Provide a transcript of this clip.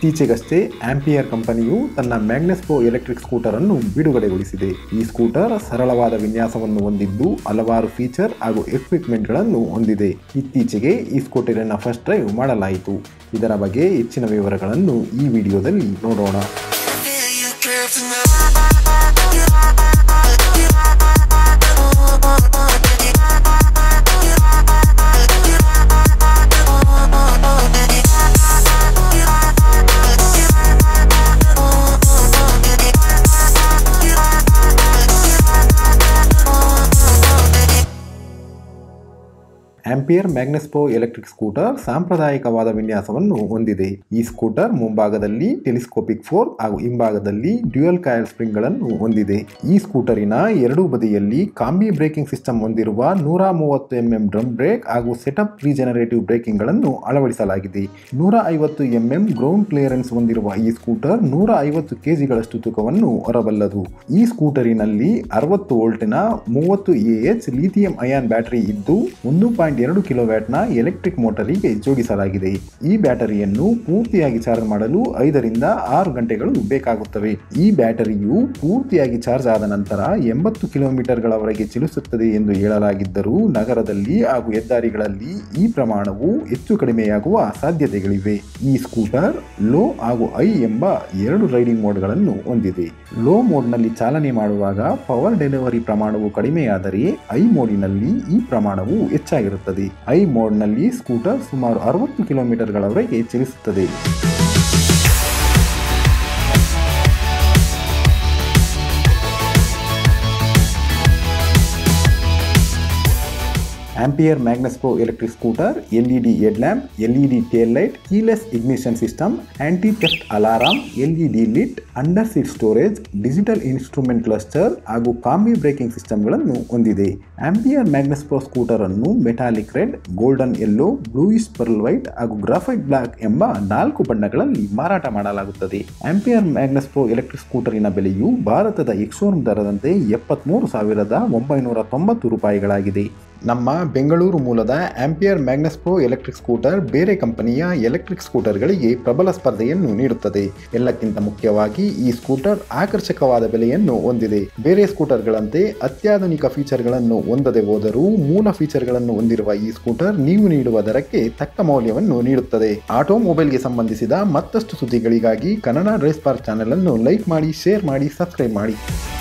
ಇತ್ತೀಚೆಗಷ್ಟೇ ಆಂಪಿಯರ್ ಕಂಪನಿಯು ತನ್ನ ಮ್ಯಾಗ್ನೆಸ್ ಪ್ರೋ ಎಲೆಕ್ಟ್ರಿಕ್ ಸ್ಕೂಟರ್ ಅನ್ನು ಬಿಡುಗಡೆಗೊಳಿಸಿದೆ ಈ ಸ್ಕೂಟರ್ ಸರಳವಾದ ವಿನ್ಯಾಸವನ್ನು ಹೊಂದಿದ್ದು ಹಲವಾರು ಫೀಚರ್ ಹಾಗೂ ಎಕ್ವಿಪ್ಮೆಂಟ್ಗಳನ್ನು ಹೊಂದಿದೆ ಇತ್ತೀಚೆಗೆ ಈ ಸ್ಕೂಟರಿನ ಫಸ್ಟ್ ಡ್ರೈವ್ ಮಾಡಲಾಯಿತು ಇದರ ಬಗ್ಗೆ ಹೆಚ್ಚಿನ ವಿವರಗಳನ್ನು ಈ ವಿಡಿಯೋದಲ್ಲಿ ನೋಡೋಣ feel you care Ampere Magnus pro electric scooter ಸಾಂಪ್ರದಾಯಿಕವಾದ ವಿನ್ಯಾಸವನ್ನು ಹೊಂದಿದೆ ಈ ಸ್ಕೂಟರ್ ಮುಂಭಾಗದಲ್ಲಿ ಟೆಲಿಸ್ಕೋಪಿಕ್ ಫೋರ್ ಹಾಗೂ ಹಿಂಭಾಗದಲ್ಲಿ ಡ್ಯುಯಲ್ ಕಾಯಲ್ ಸ್ಪ್ರಿಂಗ್ಗಳನ್ನು ಹೊಂದಿದೆ ಈ ಸ್ಕೂಟರಿನ ಎರಡೂ ಬದಿಯಲ್ಲಿ ಕಾಂಬಿ ಬ್ರೇಕಿಂಗ್ ಸಿಸ್ಟಮ್ ಹೊಂದಿರುವ ನೂರ ಮೂವತ್ತು ಎಂಎಂ ಡ್ರಮ್ ಬ್ರೇಕ್ ಹಾಗೂ ಸೆಟಪ್ ರೀಜನರೇಟಿವ್ ಬ್ರೇಕಿಂಗ್ಗಳನ್ನು ಅಳವಡಿಸಲಾಗಿದೆ ನೂರ ಐವತ್ತು ಎಂಎಂ ಗ್ರೌಂಡ್ ಕ್ಲಿಯರೆನ್ಸ್ ಹೊಂದಿರುವ ಈ ಸ್ಕೂಟರ್ ನೂರ ಐವತ್ತು ಕೆಜಿಗಳಷ್ಟು ತೂಕವನ್ನು ಹೊರಬಲ್ಲದು ಈ ಸ್ಕೂಟರಿನಲ್ಲಿ ಅರವತ್ತು ವೋಲ್ಟಿನ ಮೂವತ್ತು ಎಎಚ್ ಲಿಥಿಯಂ ಅಯಾನ್ ಬ್ಯಾಟರಿ ಇದ್ದು ಒಂದು ಪಾಯಿಂಟ್ ಎರಡು ಕಿಲೋವ್ಯಾಟ್ನ ಎಲೆಕ್ಟ್ರಿಕ್ ಮೋಟರಿಗೆ ಜೋಡಿಸಲಾಗಿದೆ ಈ ಬ್ಯಾಟರಿಯನ್ನು ಪೂರ್ತಿಯಾಗಿ ಚಾರ್ಜ್ ಮಾಡಲು ಐದರಿಂದ ಆರು ಗಂಟೆಗಳು ಬೇಕಾಗುತ್ತವೆ ಈ ಬ್ಯಾಟರಿಯು ಪೂರ್ತಿಯಾಗಿ ಚಾರ್ಜ್ ಆದ ನಂತರ ಎಂಬತ್ತು ಕಿಲೋಮೀಟರ್ಗಳವರೆಗೆ ಚಲಿಸುತ್ತದೆ ಎಂದು ಹೇಳಲಾಗಿದ್ದರೂ ನಗರದಲ್ಲಿ ಹಾಗೂ ಹೆದ್ದಾರಿಗಳಲ್ಲಿ ಈ ಪ್ರಮಾಣವು ಹೆಚ್ಚು ಕಡಿಮೆಯಾಗುವ ಸಾಧ್ಯತೆಗಳಿವೆ ಈ ಸ್ಕೂಟರ್ ಲೋ ಹಾಗೂ ಐ ಎಂಬ ಎರಡು ರೈಡಿಂಗ್ ಮೋಡ್ಗಳನ್ನು ಹೊಂದಿದೆ ಲೋ ಮೋಡ್ನಲ್ಲಿ ಚಾಲನೆ ಮಾಡುವಾಗ ಪವರ್ ಡೆಲಿವರಿ ಪ್ರಮಾಣವು ಕಡಿಮೆಯಾದರೆ ಐ ಮೋಡಿನಲ್ಲಿ ಈ ಪ್ರಮಾಣವು ಹೆಚ್ಚಾಗಿರುತ್ತದೆ ಐ ಮೋಡ್ನಲ್ಲಿ ಸ್ಕೂಟರ್ ಸುಮಾರು ಅರವತ್ತು ಕಿಲೋಮೀಟರ್ಗಳವರೆಗೆ ಚಲಿಸುತ್ತದೆ Ampere Magnus pro electric scooter LED head lamp LED tail light keyless ignition system anti theft alarm LED lit under seat storage digital instrument cluster ಹಾಗೂ ಕಾಂಬಿ ಬ್ರೇಕಿಂಗ್ ಸಿಸ್ಟಮ್ಗಳನ್ನು ಹೊಂದಿದೆ ಆಂಪಿಯರ್ ಮ್ಯಾಗ್ನಸ್ ಪ್ರೋ ಸ್ಕೂಟರ್ ಅನ್ನು metallic red golden yellow bluish pearl white ಹಾಗೂ graphite black ಎಂಬ ನಾಲ್ಕು ಬಣ್ಣಗಳಲ್ಲಿ ಮಾರಾಟ ಮಾಡಲಾಗುತ್ತದೆ ಆಂಪಿಯರ್ ಮ್ಯಾಗ್ನಸ್ ಪ್ರೋ ಎಲೆಕ್ಟ್ರಿಕ್ ಸ್ಕೂಟರಿನ ಬೆಲೆಯು ಭಾರತದ ಎಕ್ಸೋರ್ಮ್ ದರದಂತೆ ಎಪ್ಪತ್ಮೂರು ಸಾವಿರದ ಒಂಬೈನೂರ ತೊಂಬತ್ತು ರೂಪಾಯಿಗಳಾಗಿದೆ ನಮ್ಮ ಬೆಂಗಳೂರು ಮೂಲದ Ampere Magnus pro electric scooter ಬೇರೆ ಕಂಪನಿಯ ಎಲೆಕ್ಟ್ರಿಕ್ ಸ್ಕೂಟರ್ಗಳಿಗೆ ಪ್ರಬಲ ಸ್ಪರ್ಧೆಯನ್ನು ನೀಡುತ್ತದೆ ಎಲ್ಲಕ್ಕಿಂತ ಮುಖ್ಯವಾಗಿ ಈ ಸ್ಕೂಟರ್ ಆಕರ್ಷಕವಾದ ಬೆಲೆಯನ್ನು ಹೊಂದಿದೆ ಬೇರೆ ಸ್ಕೂಟರ್ಗಳಂತೆ ಅತ್ಯಾಧುನಿಕ ಫೀಚರ್ಗಳನ್ನು ಹೊಂದದೆ ಹೋದರೂ ಮೂಲ ಫೀಚರ್ಗಳನ್ನು ಹೊಂದಿರುವ ಈ ಸ್ಕೂಟರ್ ನೀವು ನೀಡುವ ದರಕ್ಕೆ ತಕ್ಕ ಮೌಲ್ಯವನ್ನು ನೀಡುತ್ತದೆ ಆಟೋಮೊಬೈಲ್ಗೆ ಸಂಬಂಧಿಸಿದ ಮತ್ತಷ್ಟು ಸುದ್ದಿಗಳಿಗಾಗಿ ಕನ್ನಡ ಡ್ರೈಸ್ ಪಾರ್ಕ್ ಚಾನೆಲ್ ಅನ್ನು ಲೈಕ್ ಮಾಡಿ ಶೇರ್ ಮಾಡಿ ಸಬ್ಸ್ಕ್ರೈಬ್ ಮಾಡಿ